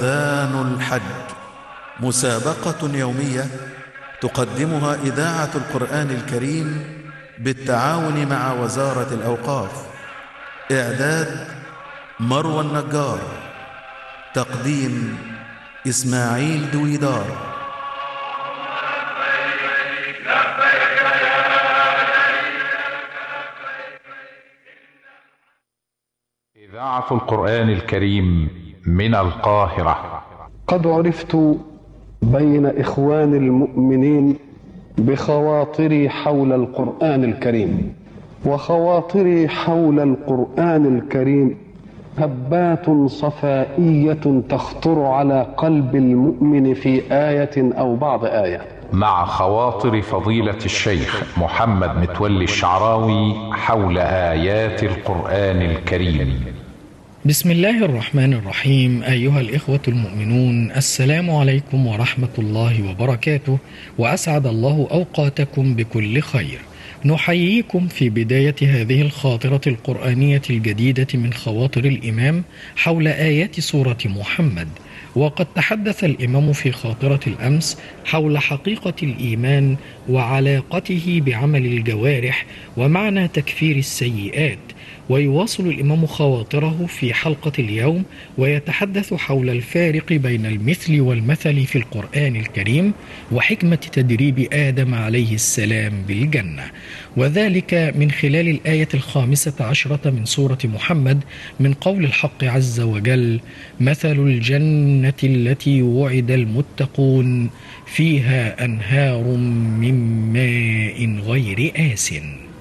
آن الحج مسابقة يومية تقدمها إذاعة القرآن الكريم بالتعاون مع وزارة الأوقاف إعداد مروى النجار تقديم إسماعيل دويدار إذاعة القرآن الكريم من القاهرة قد عرفت بين إخوان المؤمنين بخواطري حول القرآن الكريم وخواطري حول القرآن الكريم هبات صفائية تخطر على قلب المؤمن في آية أو بعض آية مع خواطر فضيلة الشيخ محمد متولي الشعراوي حول آيات القرآن الكريم بسم الله الرحمن الرحيم أيها الإخوة المؤمنون السلام عليكم ورحمة الله وبركاته وأسعد الله أوقاتكم بكل خير نحييكم في بداية هذه الخاطرة القرآنية الجديدة من خواطر الإمام حول آيات سورة محمد وقد تحدث الإمام في خاطرة الأمس حول حقيقة الإيمان وعلاقته بعمل الجوارح ومعنى تكفير السيئات ويواصل الإمام خواطره في حلقة اليوم ويتحدث حول الفارق بين المثل والمثل في القرآن الكريم وحكمة تدريب آدم عليه السلام بالجنة وذلك من خلال الآية الخامسة عشرة من سورة محمد من قول الحق عز وجل مثل الجنة التي وعد المتقون فيها أنهار من ماء غير آسٍ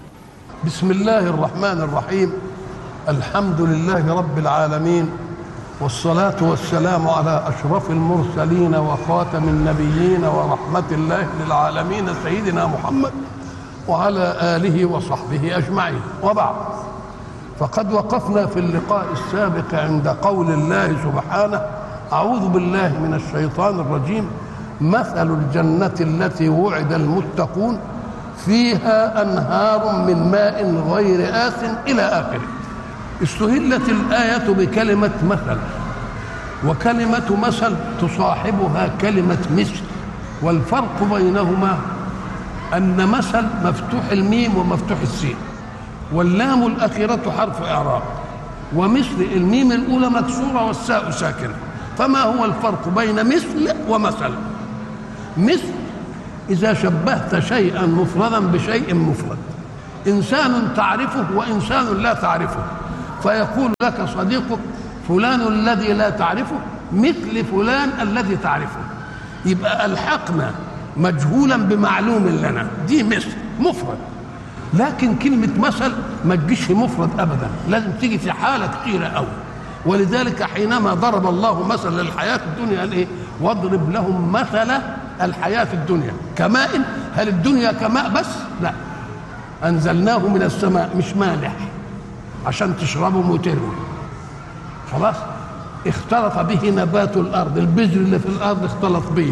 بسم الله الرحمن الرحيم الحمد لله رب العالمين والصلاة والسلام على أشرف المرسلين وخاتم النبيين ورحمة الله للعالمين سيدنا محمد وعلى آله وصحبه أجمعين وبعد فقد وقفنا في اللقاء السابق عند قول الله سبحانه أعوذ بالله من الشيطان الرجيم مثل الجنة التي وعد المتقون فيها أنهار من ماء غير آس إلى آخره استهلت الآية بكلمة مثل وكلمة مثل تصاحبها كلمة مثل والفرق بينهما أن مثل مفتوح الميم ومفتوح السين واللام الأخيرة حرف إعراب ومثل الميم الأولى مكسورة والساء ساكنة فما هو الفرق بين مثل ومثل مثل إذا شبهت شيئا مفردا بشيء مفرد إنسان تعرفه وإنسان لا تعرفه فيقول لك صديقك فلان الذي لا تعرفه مثل فلان الذي تعرفه يبقى ألحقنا مجهولا بمعلوم لنا دي مثل مفرد لكن كلمة مثل ما تجيش مفرد أبدا لازم تيجي في حالة كثيرة أوي ولذلك حينما ضرب الله مثل للحياة الدنيا قال إيه واضرب لهم مثل الحياة في الدنيا كماء هل الدنيا كماء بس لا أنزلناه من السماء مش مالح عشان تشربوا وترووا خلاص اختلط به نبات الأرض البذر اللي في الأرض اختلط به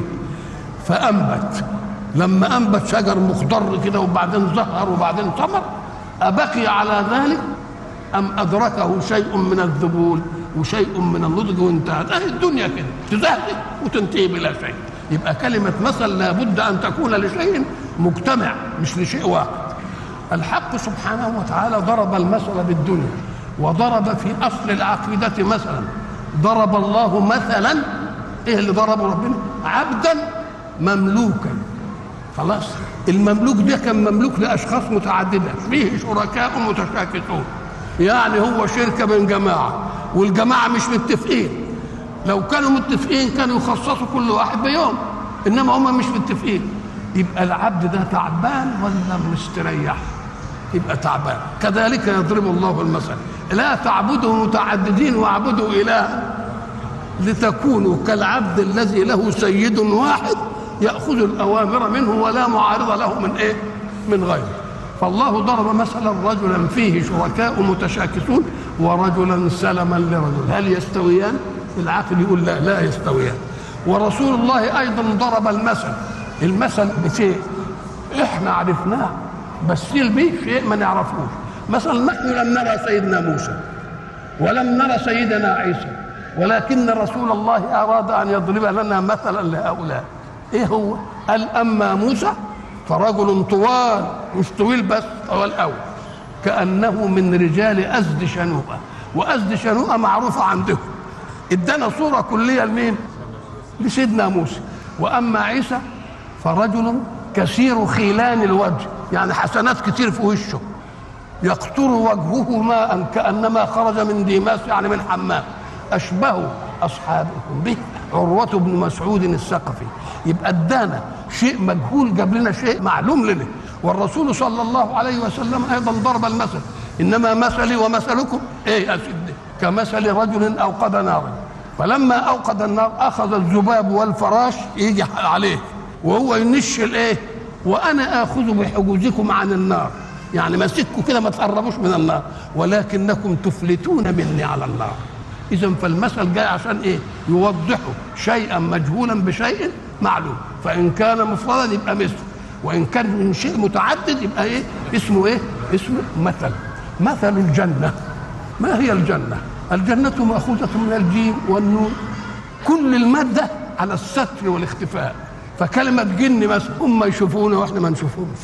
فأنبت لما أنبت شجر مخضر كده وبعدين زهر وبعدين ثمر أبقي على ذلك أم أدركه شيء من الذبول وشيء من النضج وانتهت أهي الدنيا كده تزهق وتنتهي بلا شيء يبقى كلمة مثل لابد أن تكون لشيء مجتمع مش لشيء واحد الحق سبحانه وتعالى ضرب المثل بالدنيا وضرب في أصل العقيدة مثلا ضرب الله مثلا إيه اللي ضربه ربنا عبدا مملوكا خلاص المملوك ده كان مملوك لأشخاص متعددة فيه شركاء متشاكسون يعني هو شركة من جماعة والجماعة مش متفقين لو كانوا متفقين كانوا يخصصوا كل واحد بيوم انما هم مش متفقين يبقى العبد ده تعبان ولا مستريح يبقى تعبان كذلك يضرب الله المثل لا تعبدوا متعددين واعبدوا إله لتكونوا كالعبد الذي له سيد واحد يأخذ الأوامر منه ولا معارض له من إيه من غيره فالله ضرب مثلا رجلا فيه شركاء متشاكسون ورجلا سلما لرجل هل يستويان العقل يقول لا لا يستويان ورسول الله ايضا ضرب المثل المثل بشيء احنا عرفناه بس به شيء ما نعرفوش مثلا نحن لم نرى سيدنا موسى ولم نرى سيدنا عيسى ولكن رسول الله اراد ان يضرب لنا مثلا لهؤلاء ايه هو قال اما موسى فرجل طوال مش طويل بس طوال قوي كانه من رجال ازد شنوءه وازد شنوءه معروفه عندهم ادانا صوره كليه لمين لسيدنا موسى واما عيسى فرجل كثير خيلان الوجه يعني حسنات كتير في وشه يقطر وجهه ماء كانما خرج من ديماس يعني من حمام اشبه اصحابكم به عروه بن مسعود الثقفي يبقى ادانا شيء مجهول جاب لنا شيء معلوم لنا والرسول صلى الله عليه وسلم ايضا ضرب المثل انما مثلي ومثلكم ايه يا سيدي كمثل رجل اوقد نارا فلما اوقد النار اخذ الذباب والفراش يجي عليه وهو ينش الايه وانا اخذ بحجوزكم عن النار يعني ماسككم كده ما تقربوش من النار ولكنكم تفلتون مني على النار اذا فالمثل جاي عشان ايه يوضحوا شيئا مجهولا بشيء معلوم فان كان مفردا يبقى مثل وان كان من شيء متعدد يبقى ايه اسمه ايه اسمه مثل مثل الجنه ما هي الجنه الجنه ماخوذه من الجيم والنون كل الماده على الستر والاختفاء فكلمه جن مثلا هم يشوفونا واحنا ما نشوفهمش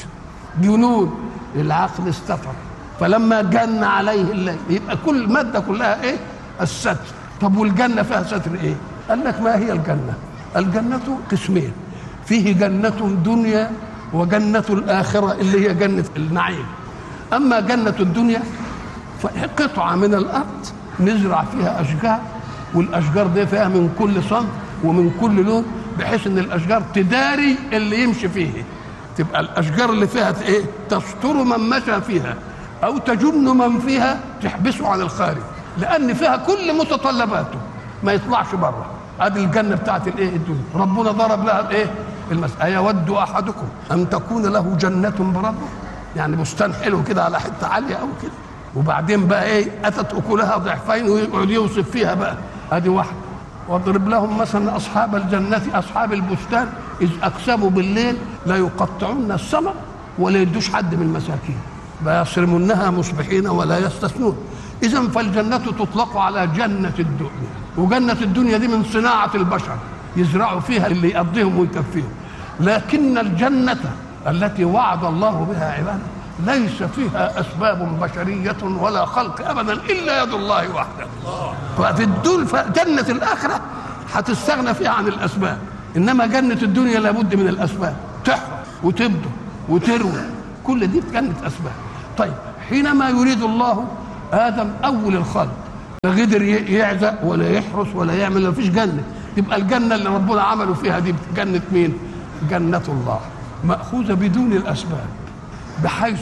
جنون العقل استطر فلما جن عليه الليل يبقى كل الماده كلها ايه الستر طب والجنه فيها ستر ايه قال لك ما هي الجنه الجنه قسمين فيه جنه دنيا وجنه الاخره اللي هي جنه النعيم اما جنه الدنيا فهي قطعه من الارض نزرع فيها اشجار والاشجار دي فيها من كل صنف ومن كل لون بحيث ان الاشجار تداري اللي يمشي فيه تبقى الاشجار اللي فيها ايه تستر من مشى فيها او تجن من فيها تحبسه عن الخارج لان فيها كل متطلباته ما يطلعش بره ادي الجنه بتاعت الايه الدنيا ربنا ضرب لها الايه المسألة يود احدكم ان تكون له جنه بربه يعني بستان حلو كده على حته عاليه او كده وبعدين بقى ايه اتت اكلها ضعفين ويقعد يوصف فيها بقى ادي واحده واضرب لهم مثلا اصحاب الجنه اصحاب البستان اذ اقسموا بالليل لا يقطعن السمر ولا يدوش حد من المساكين فيصرمنها مصبحين ولا يستثنون اذا فالجنه تطلق على جنه الدنيا وجنه الدنيا دي من صناعه البشر يزرعوا فيها اللي يقضيهم ويكفيهم لكن الجنه التي وعد الله بها عباده ليس فيها اسباب بشريه ولا خلق ابدا الا يد الله وحده ففي الدول جنه الاخره هتستغنى فيها عن الاسباب انما جنه الدنيا لابد من الاسباب تحرق وتبدو وتروي كل دي جنه اسباب طيب حينما يريد الله ادم اول الخلق لا قدر يعزق ولا يحرس ولا يعمل ما فيش جنه تبقى الجنه اللي ربنا عمله فيها دي جنه مين جنه الله ماخوذه بدون الاسباب بحيث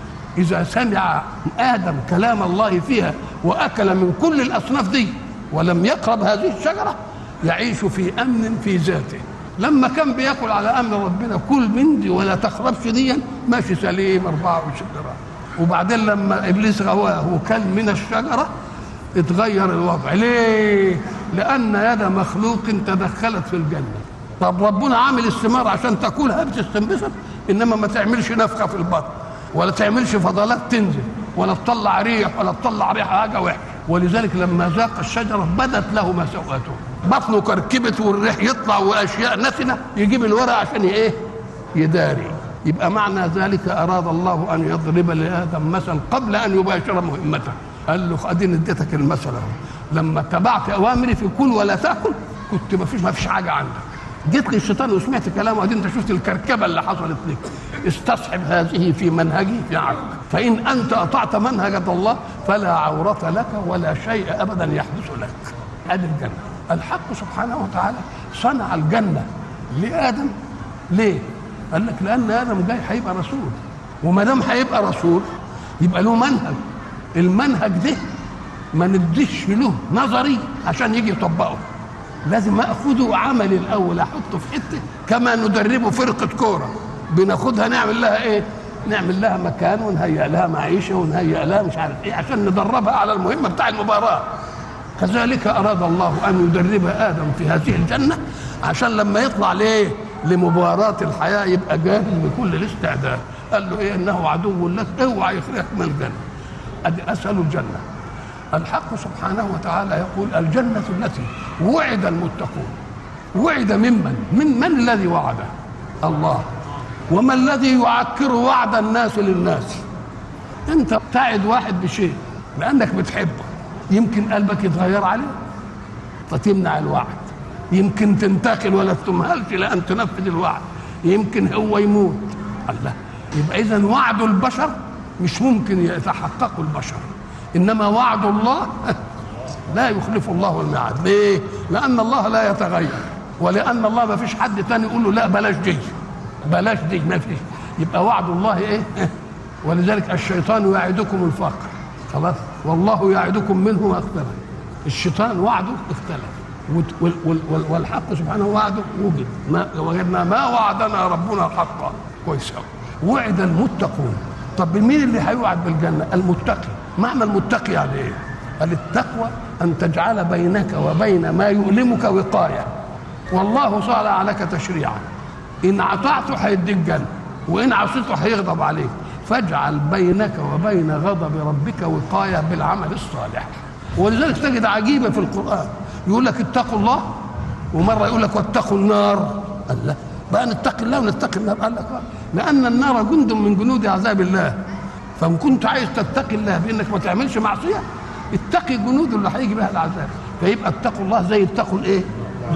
إذا سمع آدم كلام الله فيها وأكل من كل الأصناف دي ولم يقرب هذه الشجرة يعيش في أمن في ذاته لما كان بياكل على أمر ربنا كل من دي ولا تقربش ديا ماشي سليم 24 ذراع وبعدين لما إبليس غواه وكل من الشجرة اتغير الوضع ليه؟ لأن يد مخلوق تدخلت في الجنة طب ربنا عامل الثمار عشان تاكلها بتستنبسط انما ما تعملش نفخه في البطن ولا تعملش فضلات تنزل ولا تطلع ريح ولا تطلع ريح حاجه وحشه ولذلك لما ذاق الشجره بدت له ما سوءته بطنه كركبت والريح يطلع واشياء نتنه يجيب الورق عشان ايه يداري يبقى معنى ذلك اراد الله ان يضرب لادم مثل قبل ان يباشر مهمته قال له اديني اديتك المثل اهو لما اتبعت اوامري في كل ولا تاكل كنت ما فيش ما فيش حاجه عندك جيت لي الشيطان وسمعت كلامه ادي انت شفت الكركبه اللي حصلت لك استصحب هذه في منهجي في عقلك فان انت اطعت منهج الله فلا عوره لك ولا شيء ابدا يحدث لك ادي الجنه الحق سبحانه وتعالى صنع الجنه لادم ليه؟ قال لك لان ادم جاي هيبقى رسول وما دام هيبقى رسول يبقى له منهج المنهج ده ما نديش له نظري عشان يجي يطبقه لازم اخده عملي الاول احطه في حته كما ندربه فرقه كوره بناخدها نعمل لها ايه؟ نعمل لها مكان ونهيئ لها معيشه ونهيئ لها مش عارف ايه عشان ندربها على المهمه بتاع المباراه كذلك اراد الله ان يدرب ادم في هذه الجنه عشان لما يطلع ليه؟ لمباراه الحياه يبقى جاهز بكل الاستعداد قال له ايه انه عدو لك اوعى يخرجك من الجنه ادي اسال الجنه الحق سبحانه وتعالى يقول الجنة التي وعد المتقون وعد ممن من من الذي وعده الله وما الذي يعكر وعد الناس للناس انت تعد واحد بشيء لانك بتحبه يمكن قلبك يتغير عليه فتمنع الوعد يمكن تنتقل ولا تمهلش لان تنفذ الوعد يمكن هو يموت الله يبقى اذا وعد البشر مش ممكن يتحقق البشر انما وعد الله لا يخلف الله الميعاد ليه لان الله لا يتغير ولان الله ما فيش حد تاني يقول له لا بلاش دي بلاش دي ما فيش يبقى وعد الله ايه ولذلك الشيطان يعدكم الفقر خلاص والله يعدكم منه مغفرة الشيطان وعده اختلف وال- وال- وال- والحق سبحانه وعده وجد ما وجدنا ما وعدنا ربنا حقا كويس قوي وعد المتقون طب مين اللي هيوعد بالجنه المتقي معنى المتقي يعني ايه قال التقوى ان تجعل بينك وبين ما يؤلمك وقايه والله صالح لك تشريعا ان اطعته هيديك جنه وان عصيته هيغضب عليك فاجعل بينك وبين غضب ربك وقايه بالعمل الصالح ولذلك تجد عجيبه في القران يقول لك اتقوا الله ومره يقول لك واتقوا النار الله بقى نتقي الله ونتقي النار قال لك آه. لان النار جند من جنود عذاب الله فان كنت عايز تتقي الله بانك ما تعملش معصيه اتقي جنود اللي هيجي بها العذاب فيبقى اتقوا الله زي اتقوا الايه